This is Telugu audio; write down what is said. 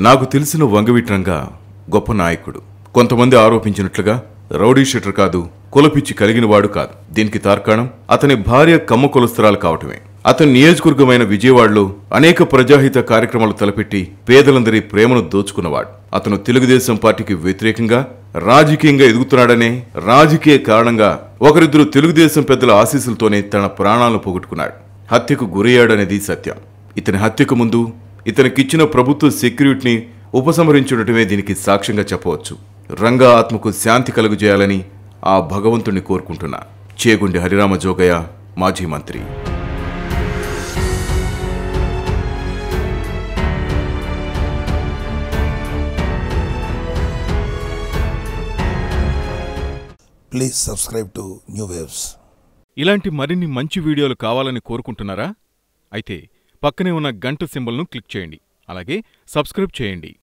నాకు తెలిసిన వంగవీట్రంగా గొప్ప నాయకుడు కొంతమంది ఆరోపించినట్లుగా రౌడీ షీటర్ కాదు కులపిచ్చి కలిగినవాడు కాదు దీనికి తార్కాణం అతని భార్య కమ్మ కులస్తురాలు కావటమే అతని నియోజకవర్గమైన విజయవాడలో అనేక ప్రజాహిత కార్యక్రమాలు తలపెట్టి పేదలందరి ప్రేమను దోచుకున్నవాడు అతను తెలుగుదేశం పార్టీకి వ్యతిరేకంగా రాజకీయంగా ఎదుగుతున్నాడనే రాజకీయ కారణంగా ఒకరిద్దరు తెలుగుదేశం పెద్దల ఆశీస్సులతోనే తన ప్రాణాలను పోగొట్టుకున్నాడు హత్యకు గురయ్యాడనేది సత్యం ఇతని హత్యకు ముందు ఇతనికిచ్చిన ప్రభుత్వ సెక్యూరిటీని ఉపసంహరించుడటమే దీనికి సాక్ష్యంగా చెప్పవచ్చు రంగా ఆత్మకు శాంతి కలుగజేయాలని ఆ భగవంతుణ్ణి కోరుకుంటున్నా చేగుండి హరిరామ జోగయ్య మాజీ మంత్రి Please subscribe to New Waves. ఇలాంటి మరిన్ని మంచి వీడియోలు కావాలని కోరుకుంటున్నారా అయితే పక్కనే ఉన్న గంట సింబల్ను క్లిక్ చేయండి అలాగే సబ్స్క్రైబ్ చేయండి